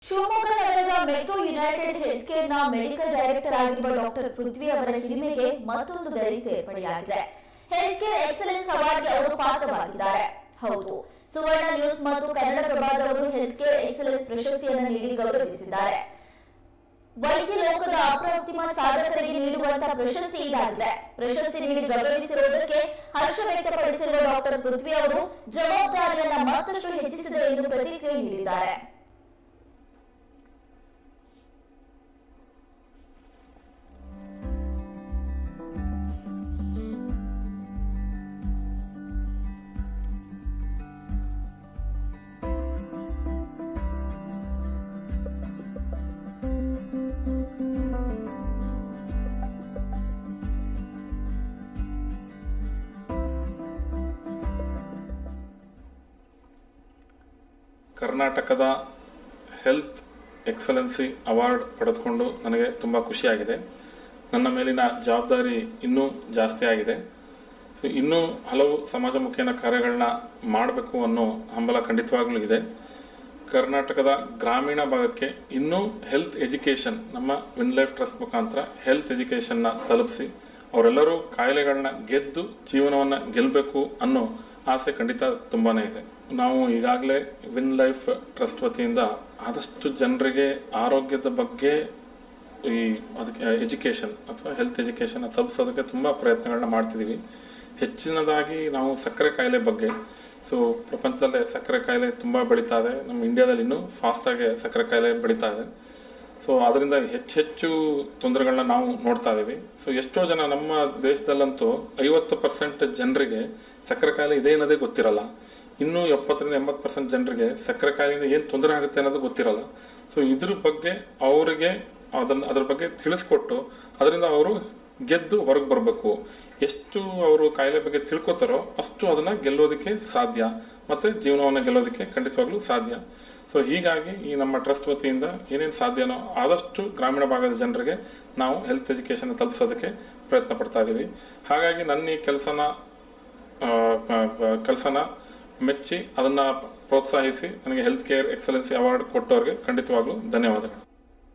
ಶಿವಮೊಗ್ಗ ನಗರದ metro united health ಕೇರ್ನ medical director ಆಗಿರುವ ಡಾಕ್ಟರ್ ಪೃಥ್ವಿ ಅವರ ಹಿರಿಮೆಗೆ ಮತ್ತೊಂದು ಗರಿ ಸೇರ್ಪಡೆಯಾಗಿದೆ ಹೆಲ್ತ್ ಕೇರ್ ಎಕ್ಸಲೆನ್ಸ್ ಅವಾರ್ಡ್ಗೆ ಅವರು ಪಾತ್ರವಾಗಿದ್ದಾರೆ ಹೌದು ಸುವರ್ಣ ನ್ಯೂಸ್ ಮತ್ತು ಕನ್ನಡ ಪ್ರಭಾದವರು ಹೆಲ್ತ್ ಕೇರ್ ಎಕ್ಸಲೆನ್ಸ್ ಪ್ರಶಸ್ತಿಯನ್ನು ನೀಡಿ ಗೌರವಿಸಿದ್ದಾರೆ ವೈದ್ಯ ಲೋಕದ ಅಪ್ರತಿಮ ಸಾಧಕರಿಗೆ ನೀಡುವಂತಹ ಪ್ರಶಸ್ತಿ ಇದಾಗಿದೆ ಪ್ರಶಸ್ತಿ ನೀಡಿ ಗೌರವಿಸಿರುವುದಕ್ಕೆ ಹರ್ಷ ವ್ಯಕ್ತಪಡಿಸಿರುವ ಡಾಕ್ಟರ್ ಪೃಥ್ವಿ ಅವರು ಜವಾಬ್ದಾರಿಯನ್ನ ಮತ್ತಷ್ಟು ಹೆಚ್ಚಿಸಿದೆ ಎಂದು ಪ್ರತಿಕ್ರಿಯೆ ನೀಡಿದ್ದಾರೆ ಕರ್ನಾಟಕದ ಹೆಲ್ತ್ ಎಕ್ಸಲೆನ್ಸಿ ಅವಾರ್ಡ್ ಪಡೆದುಕೊಂಡು ನನಗೆ ತುಂಬ ಖುಷಿಯಾಗಿದೆ ನನ್ನ ಮೇಲಿನ ಜವಾಬ್ದಾರಿ ಇನ್ನೂ ಜಾಸ್ತಿ ಆಗಿದೆ ಸೊ ಇನ್ನೂ ಹಲವು ಸಮಾಜಮುಖಿನ ಕಾರ್ಯಗಳನ್ನ ಮಾಡಬೇಕು ಅನ್ನೋ ಹಂಬಲ ಖಂಡಿತವಾಗ್ಲೂ ಇದೆ ಕರ್ನಾಟಕದ ಗ್ರಾಮೀಣ ಭಾಗಕ್ಕೆ ಇನ್ನೂ ಹೆಲ್ತ್ ಎಜುಕೇಷನ್ ನಮ್ಮ ವಿನ್ ಲೈಫ್ ಟ್ರಸ್ಟ್ ಮುಖಾಂತರ ಹೆಲ್ತ್ ಎಜುಕೇಷನ್ನ ತಲುಪಿಸಿ ಅವರೆಲ್ಲರೂ ಕಾಯಿಲೆಗಳನ್ನ ಗೆದ್ದು ಜೀವನವನ್ನ ಗೆಲ್ಲಬೇಕು ಅನ್ನೋ ಆಸೆ ಖಂಡಿತ ತುಂಬಾನೇ ಇದೆ ನಾವು ಈಗಾಗಲೇ ವಿನ್ ಲೈಫ್ ಟ್ರಸ್ಟ್ ವತಿಯಿಂದ ಆದಷ್ಟು ಜನರಿಗೆ ಆರೋಗ್ಯದ ಬಗ್ಗೆ ಈ ಅದಕ್ಕೆ ಎಜುಕೇಷನ್ ಅಥವಾ ಹೆಲ್ತ್ ಎಜುಕೇಷನ್ ತಲುಪಿಸೋದಕ್ಕೆ ತುಂಬ ಪ್ರಯತ್ನಗಳನ್ನ ಮಾಡ್ತಿದ್ದೀವಿ ಹೆಚ್ಚಿನದಾಗಿ ನಾವು ಸಕ್ಕರೆ ಕಾಯಿಲೆ ಬಗ್ಗೆ ಸೊ ಪ್ರಪಂಚದಲ್ಲೇ ಸಕ್ಕರೆ ಕಾಯಿಲೆ ತುಂಬ ಬೆಳೀತಾ ಇದೆ ನಮ್ಮ ಇಂಡಿಯಾದಲ್ಲಿ ಇನ್ನೂ ಫಾಸ್ಟಾಗಿ ಸಕ್ಕರೆ ಕಾಯಿಲೆ ಬೆಳೀತಾ ಇದೆ ಸೊ ಅದರಿಂದ ಹೆಚ್ಚು ಹೆಚ್ಚು ತೊಂದರೆಗಳನ್ನ ನಾವು ನೋಡ್ತಾ ಇದ್ದೀವಿ ಸೊ ಎಷ್ಟೋ ಜನ ನಮ್ಮ ದೇಶದಲ್ಲಂತೂ ಐವತ್ತು ಪರ್ಸೆಂಟ್ ಜನರಿಗೆ ಸಕ್ಕರೆ ಕಾಯಿಲೆ ಇದೆ ಅನ್ನೋದೇ ಗೊತ್ತಿರಲ್ಲ ಇನ್ನು ಎಪ್ಪತ್ತರಿಂದ ಎಂಬತ್ತು ಪರ್ಸೆಂಟ್ ಜನರಿಗೆ ಸಕ್ಕರೆ ಕಾಯಿಲೆಯಿಂದ ಏನು ತೊಂದರೆ ಆಗುತ್ತೆ ಅನ್ನೋದು ಗೊತ್ತಿರಲ್ಲ ಸೊ ಇದ್ರ ಬಗ್ಗೆ ಅವರಿಗೆ ಅದನ್ನ ಅದ್ರ ಬಗ್ಗೆ ತಿಳಿಸ್ಕೊಟ್ಟು ಅದರಿಂದ ಅವರು ಗೆದ್ದು ಹೊರಗೆ ಬರಬೇಕು ಎಷ್ಟು ಅವರು ಕಾಯಿಲೆ ಬಗ್ಗೆ ತಿಳ್ಕೊತಾರೋ ಅಷ್ಟು ಅದನ್ನ ಗೆಲ್ಲೋದಕ್ಕೆ ಸಾಧ್ಯ ಮತ್ತೆ ಜೀವನವನ್ನು ಗೆಲ್ಲೋದಕ್ಕೆ ಖಂಡಿತವಾಗ್ಲೂ ಸಾಧ್ಯ ಸೊ ಹೀಗಾಗಿ ಈ ನಮ್ಮ ಟ್ರಸ್ಟ್ ವತಿಯಿಂದ ಏನೇನು ಸಾಧ್ಯನೋ ಆದಷ್ಟು ಗ್ರಾಮೀಣ ಭಾಗದ ಜನರಿಗೆ ನಾವು ಹೆಲ್ತ್ ಎಜುಕೇಶನ್ ತಲುಪಿಸೋದಕ್ಕೆ ಪ್ರಯತ್ನ ಪಡ್ತಾ ಇದ್ದೀವಿ ಹಾಗಾಗಿ ನನ್ನ ಈ ಕೆಲಸನ ಕೆಲಸನ ಮೆಚ್ಚಿ ಅದನ್ನ ಪ್ರೋತ್ಸಾಹಿಸಿ ನನಗೆ ಹೆಲ್ತ್ ಕೇರ್ ಎಕ್ಸಲೆನ್ಸಿ ಅವಾರ್ಡ್ ಕೊಟ್ಟವ್ರಿಗೆ ಖಂಡಿತವಾಗ್ಲೂ ಧನ್ಯವಾದಗಳು